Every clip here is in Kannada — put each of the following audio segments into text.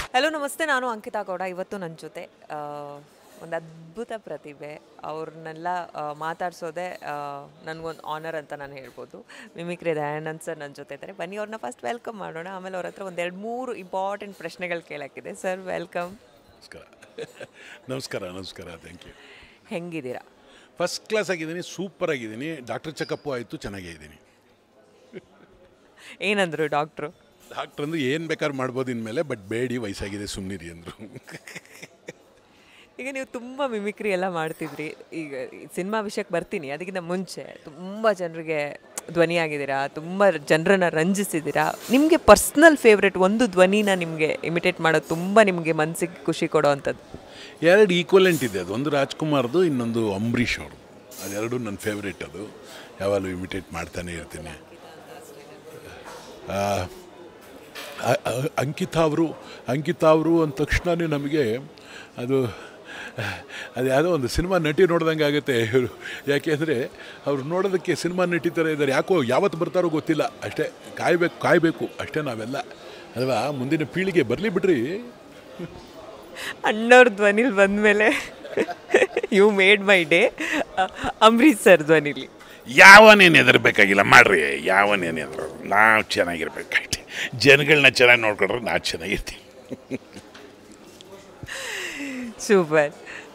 ಹಲೋ ನಮಸ್ತೆ ನಾನು ಅಂಕಿತಾ ಗೌಡ ಇವತ್ತು ನನ್ನ ಜೊತೆ ಒಂದು ಅದ್ಭುತ ಪ್ರತಿಭೆ ಅವ್ರನ್ನೆಲ್ಲ ಮಾತಾಡ್ಸೋದೇ ನನಗೊಂದು ಆನರ್ ಅಂತ ನಾನು ಹೇಳ್ಬೋದು ಮಿಮಿಕ್ರಿ ದಯಾನಂದ್ ಸರ್ ನನ್ನ ಜೊತೆ ಇದ್ದಾರೆ ಬನ್ನಿ ಅವ್ರನ್ನ ಫಸ್ಟ್ ವೆಲ್ಕಮ್ ಮಾಡೋಣ ಆಮೇಲೆ ಅವ್ರ ಹತ್ರ ಒಂದು ಎರಡು ಮೂರು ಇಂಪಾರ್ಟೆಂಟ್ ಪ್ರಶ್ನೆಗಳು ಕೇಳೋಕ್ಕಿದೆ ಸರ್ ವೆಲ್ಕಮ್ ನಮಸ್ಕಾರ ನಮಸ್ಕಾರ ನಮಸ್ಕಾರ ಥ್ಯಾಂಕ್ ಯು ಹೆಂಗಿದ್ದೀರಾ ಫಸ್ಟ್ ಕ್ಲಾಸ್ ಆಗಿದ್ದೀನಿ ಸೂಪರ್ ಆಗಿದ್ದೀನಿ ಡಾಕ್ಟರ್ ಚೆಕಪ್ಪು ಆಯಿತು ಚೆನ್ನಾಗೇ ಇದ್ದೀನಿ ಏನಂದರು ಡಾಕ್ಟ್ರು ಡಾಕ್ಟ್ರ್ ಅಂದು ಏನು ಬೇಕಾದ್ರೂ ಮಾಡ್ಬೋದು ಇನ್ಮೇಲೆ ಬಟ್ ಬೇಡಿ ವಯಸ್ಸಾಗಿದೆ ಸುಮ್ಮನಿರಿ ಅಂದರು ಈಗ ನೀವು ತುಂಬ ಮಿಮಿಕ್ರಿ ಎಲ್ಲ ಮಾಡ್ತಿದ್ರಿ ಈಗ ಸಿನಿಮಾ ವಿಷಯಕ್ಕೆ ಬರ್ತೀನಿ ಅದಕ್ಕಿಂತ ಮುಂಚೆ ತುಂಬ ಜನರಿಗೆ ಧ್ವನಿಯಾಗಿದ್ದೀರಾ ತುಂಬ ಜನರನ್ನ ರಂಜಿಸಿದ್ದೀರಾ ನಿಮಗೆ ಪರ್ಸ್ನಲ್ ಫೇವ್ರೆಟ್ ಒಂದು ಧ್ವನಿನ ನಿಮಗೆ ಇಮಿಟೇಟ್ ಮಾಡೋದು ತುಂಬ ನಿಮಗೆ ಮನಸ್ಸಿಗೆ ಖುಷಿ ಕೊಡೋ ಅಂಥದ್ದು ಎರಡು ಈಕ್ವಲೆಂಟ್ ಇದೆ ಅದು ಒಂದು ರಾಜ್ಕುಮಾರ್ದು ಇನ್ನೊಂದು ಅಂಬರೀಷ್ ಅವ್ರದ್ದು ಅದೆರಡು ನನ್ನ ಫೇವ್ರೇಟ್ ಅದು ಯಾವಾಗಲೂ ಇಮಿಟೇಟ್ ಮಾಡ್ತಾನೆ ಇರ್ತೀನಿ ಆ, ಅ- ಅ- ಅಂಕಿತಾ ಅವರು ಅಂಕಿತಾ ಅವರು ಅಂದ ತಕ್ಷಣವೇ ನಮಗೆ ಅದು ಅದು ಯಾವುದೋ ಒಂದು ಸಿನಿಮಾ ನಟಿ ನೋಡ್ದಂಗೆ ಆಗುತ್ತೆ ಇವರು ಯಾಕೆಂದರೆ ಅವ್ರು ನೋಡೋದಕ್ಕೆ ಸಿನಿಮಾ ನಟಿ ಥರ ಇದ್ದಾರೆ ಯಾಕೋ ಯಾವತ್ತು ಬರ್ತಾರೋ ಗೊತ್ತಿಲ್ಲ ಅಷ್ಟೇ ಕಾಯಬೇಕು ಕಾಯಬೇಕು ಅಷ್ಟೇ ನಾವೆಲ್ಲ ಅಲ್ವಾ ಮುಂದಿನ ಪೀಳಿಗೆ ಬರಲಿ ಬಿಡ್ರಿ ಅಣ್ಣವ್ರ ಧ್ವನಿಲಿ ಬಂದಮೇಲೆ you made my day Ambareesh sir ಧ್ವನಿಲಿ ಯಾವನೇನು ಹೆದರ್ಬೇಕಾಗಿಲ್ಲ ಮಾಡ್ರಿ ಯಾವನೇನು ಹೆದರು ನಾವು ಚೆನ್ನಾಗಿರ್ಬೇಕಾಯ್ತು ಜನಗಳನ್ನ ಚೆನ್ನಾಗಿ ನೋಡ್ಕೊಂಡ್ರೆ ನಾವು ಚೆನ್ನಾಗಿರ್ತೀವಿ ಸೂಪರ್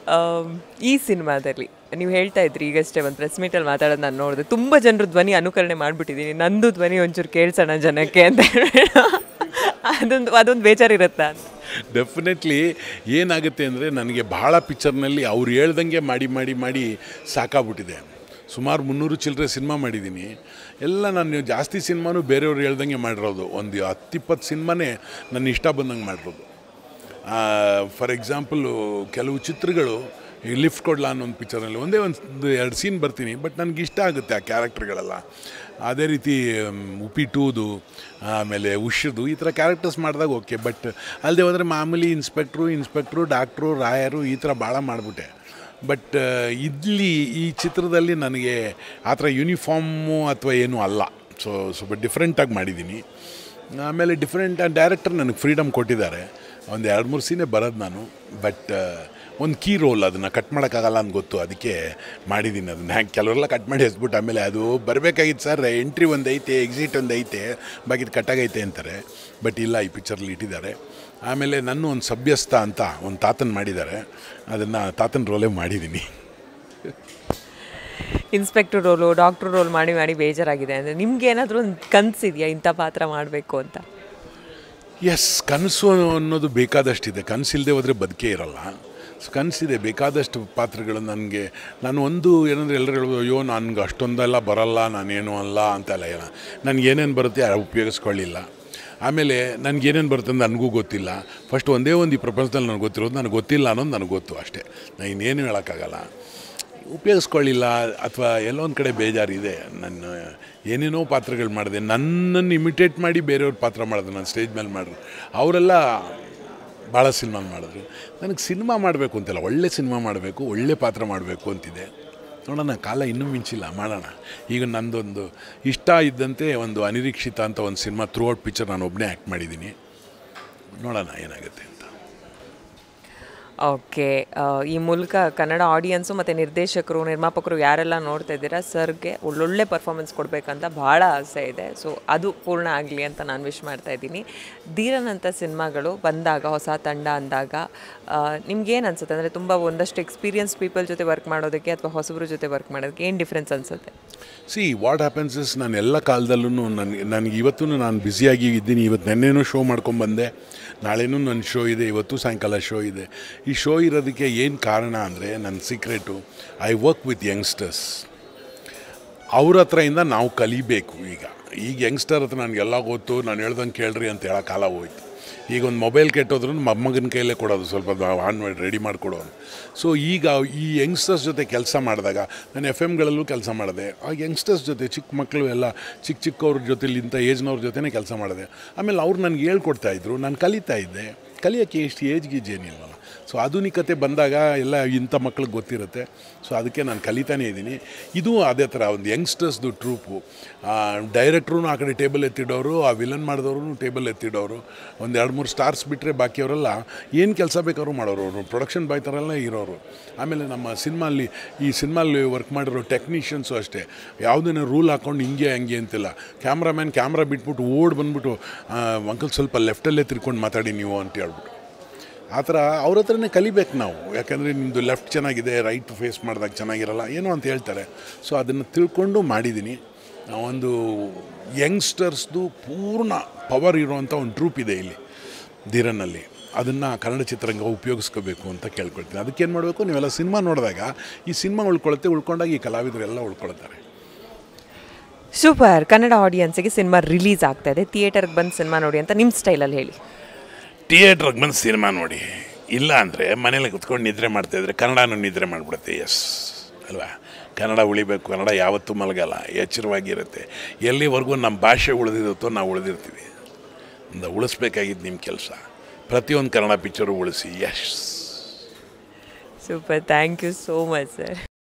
ಈ ಸಿನಿಮಾದಲ್ಲಿ ನೀವು ಹೇಳ್ತಾ ಇದ್ರಿ ಈಗಷ್ಟೇ ಒಂದು ಪ್ರೆಸ್ ಮೀಟಲ್ಲಿ ಮಾತಾಡೋದು ನಾನು ನೋಡಿದೆ ತುಂಬ ಜನರು ಧ್ವನಿ ಅನುಕರಣೆ ಮಾಡಿಬಿಟ್ಟಿದ್ದೀನಿ ನಂದು ಧ್ವನಿ ಒಂಚೂರು ಕೇಳಿಸೋಣ ಜನಕ್ಕೆ ಅಂತ ಹೇಳ್ಬಿಟ್ಟು ಅದೊಂದು ಅದೊಂದು ಬೇಜಾರಿರುತ್ತಾ ಅಂತ ಡೆಫಿನೆಟ್ಲಿ ಏನಾಗುತ್ತೆ ಅಂದರೆ ನನಗೆ ಭಾಳ ಪಿಕ್ಚರ್ನಲ್ಲಿ ಅವ್ರು ಹೇಳ್ದಂಗೆ ಮಾಡಿ ಮಾಡಿ ಮಾಡಿ ಸಾಕಾಗ್ಬಿಟ್ಟಿದೆ ಸುಮಾರು ಮುನ್ನೂರು ಚಿಲ್ಲರೆ ಸಿನಿಮಾ ಮಾಡಿದ್ದೀನಿ ಎಲ್ಲ ನಾನು ಜಾಸ್ತಿ ಸಿನಿಮಾನು ಬೇರೆಯವ್ರು ಹೇಳ್ದಂಗೆ ಮಾಡಿರೋದು ಒಂದು ಹತ್ತಿಪ್ಪತ್ತು ಸಿನಿಮಾನೇ ನನ್ನ ಇಷ್ಟ ಬಂದಂಗೆ ಮಾಡಿರೋದು ಫಾರ್ ಎಕ್ಸಾಂಪಲು ಕೆಲವು ಚಿತ್ರಗಳು ಈ ಲಿಫ್ಟ್ ಕೊಡ್ಲಾ ಅನ್ನೋ ಒಂದು ಪಿಕ್ಚರಲ್ಲಿ ಒಂದೇ ಒಂದು ಎರಡು ಸೀನ್ ಬರ್ತೀನಿ ಬಟ್ ನನಗೆ ಇಷ್ಟ ಆಗುತ್ತೆ ಆ ಕ್ಯಾರೆಕ್ಟರ್ಗಳೆಲ್ಲ ಅದೇ ರೀತಿ ಮ್, ಉಪ್ಪಿಟ್ಟುದು ಆಮೇಲೆ ಉಷದು ಈ ಥರ ಕ್ಯಾರೆಕ್ಟರ್ಸ್ ಮಾಡಿದಾಗ ಓಕೆ ಬಟ್ ಅಲ್ಲದೆ ಹೋದರೆ ಮಾಮೂಲಿ ಇನ್ಸ್ಪೆಕ್ಟ್ರು ಇನ್ಸ್ಪೆಕ್ಟ್ರು ಡಾಕ್ಟ್ರು ರಾಯರು ಈ ಥರ ಭಾಳ ಮಾಡಿಬಿಟ್ಟೆ ಬಟ್ ಇಲ್ಲಿ ಈ ಚಿತ್ರದಲ್ಲಿ ನನಗೆ ಆ ಥರ ಯೂನಿಫಾರ್ಮು ಅಥವಾ ಏನೂ ಅಲ್ಲ ಸೊ ಸ್ವಲ್ಪ ಡಿಫ್ರೆಂಟಾಗಿ ಮಾಡಿದ್ದೀನಿ ಆಮೇಲೆ ಡಿಫ್ರೆಂಟ್ ಡೈರೆಕ್ಟರ್ ನನಗೆ ಫ್ರೀಡಮ್ ಕೊಟ್ಟಿದ್ದಾರೆ ಒಂದು ಎರಡು ಮೂರು ಸೀನೇ ಬರೋದು ನಾನು ಬಟ್ ಒಂದು ಕೀ ರೋಲ್ ಅದನ್ನು ಕಟ್ ಮಾಡೋಕ್ಕಾಗಲ್ಲ ಅಂತ ಗೊತ್ತು ಅದಕ್ಕೆ ಮಾಡಿದ್ದೀನಿ ಅದನ್ನ ಹ್ಯಾಂಗೆ ಕೆಲವರೆಲ್ಲ ಕಟ್ ಮಾಡಿ ಎಸ್ಬಿಟ್ಟು ಆಮೇಲೆ ಅದು ಬರಬೇಕಾಗಿತ್ತು ಸರ್ ಎಂಟ್ರಿ ಒಂದು ಐತೆ ಎಕ್ಸಿಟ್ ಒಂದು ಐತೆ ಬಾಕಿದು ಕಟ್ಟಾಗೈತೆ ಅಂತಾರೆ ಬಟ್ ಇಲ್ಲ ಈ ಪಿಕ್ಚರಲ್ಲಿ ಇಟ್ಟಿದ್ದಾರೆ ಆಮೇಲೆ ನನ್ನ ಒಂದು ಸಭ್ಯಸ್ಥ ಅಂತ ಒಂದು ತಾತನ ಮಾಡಿದ್ದಾರೆ ಅದನ್ನು ತಾತನ ರೋಲೇ ಮಾಡಿದ್ದೀನಿ ಇನ್ಸ್ಪೆಕ್ಟರ್ ರೋಲು ಡಾಕ್ಟ್ರ್ ರೋಲ್ ಮಾಡಿ ಮಾಡಿ ಬೇಜಾರಾಗಿದೆ ಅಂದರೆ ನಿಮ್ಗೆ ಏನಾದರೂ ಒಂದು ಕನಸಿದೆಯಾ ಇಂಥ ಪಾತ್ರ ಮಾಡಬೇಕು ಅಂತ ಎಸ್ ಕನಸು ಅನ್ನೋದು ಬೇಕಾದಷ್ಟಿದೆ ಕನಸಿಲ್ಲದೆ ಹೋದರೆ ಬದುಕೇ ಇರಲ್ಲ ಸೊ ಕನಸಿದೆ ಬೇಕಾದಷ್ಟು ಪಾತ್ರಗಳು ನನಗೆ ನಾನು ಒಂದು ಏನಂದರೆ ಎಲ್ಲರೂ ಹೇಳ್ಬೋದು ಅಯ್ಯೋ ನನಗೆ ಅಷ್ಟೊಂದೆಲ್ಲ ಬರಲ್ಲ ನಾನೇನು ಅಲ್ಲ ಅಂತೆಲ್ಲ ಹೇಳ ನನಗೆ ಏನೇನು ಬರುತ್ತೆ ಅದು ಉಪಯೋಗಿಸ್ಕೊಳ್ಳಿಲ್ಲ ಆಮೇಲೆ ನನಗೆ ಏನೇನು ಬರುತ್ತೆ ಅಂತ ನನಗೂ ಗೊತ್ತಿಲ್ಲ ಫಸ್ಟ್ ಒಂದೇ ಒಂದು ಈ ಪ್ರಪಂಚದಲ್ಲಿ ನನಗೆ ಗೊತ್ತಿರೋದು ನನಗೆ ಗೊತ್ತಿಲ್ಲ ಅನ್ನೋದು ನನಗೆ ಗೊತ್ತು ಅಷ್ಟೇ ನಾನು ಇನ್ನೇನು ಹೇಳೋಕ್ಕಾಗಲ್ಲ ಉಪಯೋಗಿಸ್ಕೊಳ್ಳಿಲ್ಲ ಅಥವಾ ಎಲ್ಲೋ ಒಂದು ಕಡೆ ಬೇಜಾರಿದೆ ನನ್ನ ಏನೇನೋ ಪಾತ್ರಗಳು ಮಾಡಿದೆ ನನ್ನನ್ನು ಇಮಿಟೇಟ್ ಮಾಡಿ ಬೇರೆಯವ್ರ ಪಾತ್ರ ಮಾಡಿದೆ ನಾನು ಸ್ಟೇಜ್ ಮೇಲೆ ಮಾಡಿದ್ರು ಅವರೆಲ್ಲ ಭಾಳ ಸಿನಿಮಾ ಮಾಡಿದ್ರು ನನಗೆ ಸಿನಿಮಾ ಮಾಡಬೇಕು ಅಂತಿಲ್ಲ ಒಳ್ಳೆ ಸಿನಿಮಾ ಮಾಡಬೇಕು ಒಳ್ಳೆ ಪಾತ್ರ ಮಾಡಬೇಕು ಅಂತಿದೆ ನೋಡೋಣ ಕಾಲ ಇನ್ನೂ ಮಿಂಚಿಲ್ಲ ಮಾಡೋಣ ಈಗ ನಂದೊಂದು ಇಷ್ಟ ಇದ್ದಂತೆ ಒಂದು ಅನಿರೀಕ್ಷಿತ ಅಂತ ಒಂದು ಸಿನಿಮಾ ಥ್ರೂ ಔಟ್ ಪಿಕ್ಚರ್ ನಾನು ಒಬ್ಬನೇ ಆ್ಯಕ್ಟ್ ಮಾಡಿದ್ದೀನಿ ನೋಡೋಣ ಏನಾಗುತ್ತೆ ಅಂತ ಓಕೆ ಈ ಮೂಲಕ ಕನ್ನಡ ಆಡಿಯನ್ಸು ಮತ್ತು ನಿರ್ದೇಶಕರು ನಿರ್ಮಾಪಕರು ಯಾರೆಲ್ಲ ನೋಡ್ತಾ ಇದ್ದೀರಾ ಸರ್ಗೆ ಒಳ್ಳೊಳ್ಳೆ ಪರ್ಫಾರ್ಮೆನ್ಸ್ ಕೊಡಬೇಕಂತ ಭಾಳ ಆಸೆ ಇದೆ ಸೊ ಅದು ಪೂರ್ಣ ಆಗಲಿ ಅಂತ ನಾನು ವಿಶ್ ಮಾಡ್ತಾ ಇದ್ದೀನಿ ಧೀರನಂಥ ಸಿನಿಮಾಗಳು ಬಂದಾಗ ಹೊಸ ತಂಡ ಅಂದಾಗ ನಿಮ್ಗೇನು ಅನ್ಸುತ್ತೆ ಅಂದರೆ ತುಂಬ ಒಂದಷ್ಟು ಎಕ್ಸ್ಪೀರಿಯನ್ಸ್ ಪೀಪಲ್ ಜೊತೆ ವರ್ಕ್ ಮಾಡೋದಕ್ಕೆ ಅಥವಾ ಹೊಸಬ್ರ ಜೊತೆ ವರ್ಕ್ ಮಾಡೋದಕ್ಕೆ ಏನು ಡಿಫ್ರೆನ್ಸ್ ಅನ್ಸುತ್ತೆ ಸಿ ವಾಟ್ ಹ್ಯಾಪನ್ಸ್ ಇಸ್ ನಾನು ಎಲ್ಲ ಕಾಲದಲ್ಲೂ ನನಗೆ ನನಗೆ ಇವತ್ತೂ ನಾನು ಬ್ಯುಸಿಯಾಗಿ ಇದ್ದೀನಿ ಇವತ್ತು ನೆನ್ನೆನೂ ಶೋ ಮಾಡ್ಕೊಂಬಂದೆ ನಾಳೆನೂ ನನ್ನ ಶೋ ಇದೆ ಇವತ್ತು ಸಾಯಂಕಾಲ ಶೋ ಇದೆ ಈ ಶೋ ಇರೋದಕ್ಕೆ ಏನು ಕಾರಣ ಅಂದರೆ ನನ್ನ secret I work with youngsters ಅವ್ರ ಹತ್ರದಿಂದ ನಾವು ಕಲಿಬೇಕು ಈಗ ಈಗ ಯಂಗ್ಸ್ಟರ್ ಹತ್ರ ನನಗೆಲ್ಲ ಗೊತ್ತು ನಾನು ಹೇಳ್ದಂಗೆ ಕೇಳ್ರಿ ಅಂತ ಹೇಳೋ ಕಾಲ ಹೋಯ್ತು ಈಗ ಒಂದು ಮೊಬೈಲ್ ಕೆಟ್ಟೋದ್ರೂ ಮೊಮ್ಮಗನ ಕೈಲೇ ಕೊಡೋದು ಸ್ವಲ್ಪ ಆನ್ ಮಾಡಿ ರೆಡಿ ಮಾಡಿಕೊಡೋನು ಸೊ ಈಗ ಈ ಯಂಗ್ಸ್ಟರ್ಸ್ ಜೊತೆ ಕೆಲಸ ಮಾಡಿದಾಗ ನಾನು ಎಫ್ ಎಮ್ಗಳಲ್ಲೂ ಕೆಲಸ ಮಾಡಿದೆ ಆ ಯಂಗ್ಸ್ಟರ್ಸ್ ಜೊತೆ ಚಿಕ್ಕ ಮಕ್ಕಳು ಎಲ್ಲ ಚಿಕ್ಕ ಚಿಕ್ಕವ್ರ ಜೊತೆಲಿ ಇಂಥ ಏಜ್ನವ್ರ ಜೊತೆನೇ ಕೆಲಸ ಮಾಡಿದೆ ಆಮೇಲೆ ಅವ್ರು ನನಗೆ ಹೇಳ್ಕೊಡ್ತಾ ಇದ್ರು ನಾನು ಕಲಿತಾ ಇದ್ದೆ ಕಲಿಯೋಕ್ಕೆ ಎಷ್ಟು ಏಜ್ ಗೀಜ್ ಏನಿಲ್ವಲ್ಲ ಸೊ ಆಧುನಿಕತೆ ಬಂದಾಗ ಎಲ್ಲ ಇಂಥ ಮಕ್ಳಿಗೆ ಗೊತ್ತಿರುತ್ತೆ ಸೊ ಅದಕ್ಕೆ ನಾನು ಕಲಿತಾನೇ ಇದ್ದೀನಿ ಇದು ಅದೇ ಥರ ಒಂದು ಯಂಗ್ಸ್ಟರ್ಸ್ದು ಟ್ರೂಪು ಡೈರೆಕ್ಟ್ರೂ ಆ ಕಡೆ ಟೇಬಲ್ ಎತ್ತಿಡೋರು ಆ ವಿಲನ್ ಮಾಡಿದವರು ಟೇಬಲ್ ಎತ್ತಿಡೋರು ಒಂದು ಎರಡು ಮೂರು ಸ್ಟಾರ್ಸ್ ಬಿಟ್ಟರೆ ಬಾಕಿಯವರೆಲ್ಲ ಏನು ಕೆಲಸ ಬೇಕಾದ್ರೂ ಮಾಡೋರು ಅವರು ಪ್ರೊಡಕ್ಷನ್ ಬಾಯ್ ಥರಲ್ಲೇ ಇರೋರು ಆಮೇಲೆ ನಮ್ಮ ಸಿನಿಮಾಲಿ ಈ ಸಿನಿಮಾಲಿ ವರ್ಕ್ ಮಾಡಿರೋ ಟೆಕ್ನಿಷಿಯನ್ಸು ಅಷ್ಟೇ ಯಾವುದನ್ನ ರೂಲ್ ಹಾಕ್ಕೊಂಡು ಹಿಂಗೆ ಹಂಗೆ ಅಂತಿಲ್ಲ ಕ್ಯಾಮ್ರಾಮ್ಯಾನ್ ಕ್ಯಾಮ್ರಾ ಬಿಟ್ಬಿಟ್ಟು ಓಡ್ ಬಂದ್ಬಿಟ್ಟು ಅಂಕಲ್ ಸ್ವಲ್ಪ ಲೆಫ್ಟಲ್ಲೇ ತಿರ್ಕೊಂಡು ಮಾತಾಡಿ ನೀವು ಅಂತ ಹೇಳ್ಬಿಟ್ಟು ಆ ಥರ ಅವ್ರ ಹತ್ರನೇ ಕಲಿಬೇಕು ನಾವು ಯಾಕಂದರೆ ನಿಮ್ಮದು ಲೆಫ್ಟ್ ಚೆನ್ನಾಗಿದೆ ರೈಟ್ ಫೇಸ್ ಮಾಡಿದಾಗ ಚೆನ್ನಾಗಿರಲ್ಲ ಏನೋ ಅಂತ ಹೇಳ್ತಾರೆ ಸೊ ಅದನ್ನು ತಿಳ್ಕೊಂಡು ಮಾಡಿದ್ದೀನಿ ಒಂದು ಯಂಗ್ಸ್ಟರ್ಸ್ದು ಪೂರ್ಣ ಪವರ್ ಇರುವಂಥ ಒಂದು ಟ್ರೂಪ್ ಇದೆ ಇಲ್ಲಿ ಧೀರನಲ್ಲಿ ಅದನ್ನು ಕನ್ನಡ ಚಿತ್ರರಂಗ ಉಪಯೋಗಿಸ್ಕೋಬೇಕು ಅಂತ ಕೇಳ್ಕೊಳ್ತೀನಿ ಅದಕ್ಕೇನು ಮಾಡಬೇಕು ನೀವೆಲ್ಲ ಸಿನಿಮಾ ನೋಡಿದಾಗ ಈ ಸಿನಿಮಾ ಉಳ್ಕೊಳುತ್ತೆ ಉಳ್ಕೊಂಡಾಗ ಈ ಕಲಾವಿದರೆಲ್ಲ ಉಳ್ಕೊಳ್ತಾರೆ ಸೂಪರ್ ಕನ್ನಡ ಆಡಿಯನ್ಸ್ಗೆ ಸಿನಿಮಾ ರಿಲೀಸ್ ಆಗ್ತಾ ಇದೆ ಥಿಯೇಟರ್ಗೆ ಬಂದು ಸಿನಿಮಾ ನೋಡಿ ಅಂತ ನಿಮ್ಮ ಸ್ಟೈಲಲ್ಲಿ ಹೇಳಿ ಥಿಯೇಟ್ರಿಗೆ ಬಂದು ಸಿನಿಮಾ ನೋಡಿ ಇಲ್ಲ ಅಂದರೆ ಮನೇಲಿ ಕುತ್ಕೊಂಡು ನಿದ್ರೆ ಮಾಡ್ತಾಯಿದ್ರೆ ಕನ್ನಡನೂ ನಿದ್ರೆ ಮಾಡಿಬಿಡುತ್ತೆ ಎಸ್ ಅಲ್ವಾ ಕನ್ನಡ ಉಳಿಬೇಕು ಕನ್ನಡ ಯಾವತ್ತೂ ಮಲಗಲ್ಲ ಎಚ್ಚರವಾಗಿರುತ್ತೆ ಎಲ್ಲಿವರೆಗೂ ನಮ್ಮ ಭಾಷೆ ಉಳಿದಿರುತ್ತೋ ನಾವು ಉಳಿದಿರ್ತೀವಿ ಒಂದು ಉಳಿಸ್ಬೇಕಾಗಿದ್ದು ನಿಮ್ಮ ಕೆಲಸ ಪ್ರತಿಯೊಂದು ಕನ್ನಡ ಪಿಕ್ಚರು ಉಳಿಸಿ yes super thank you so much sir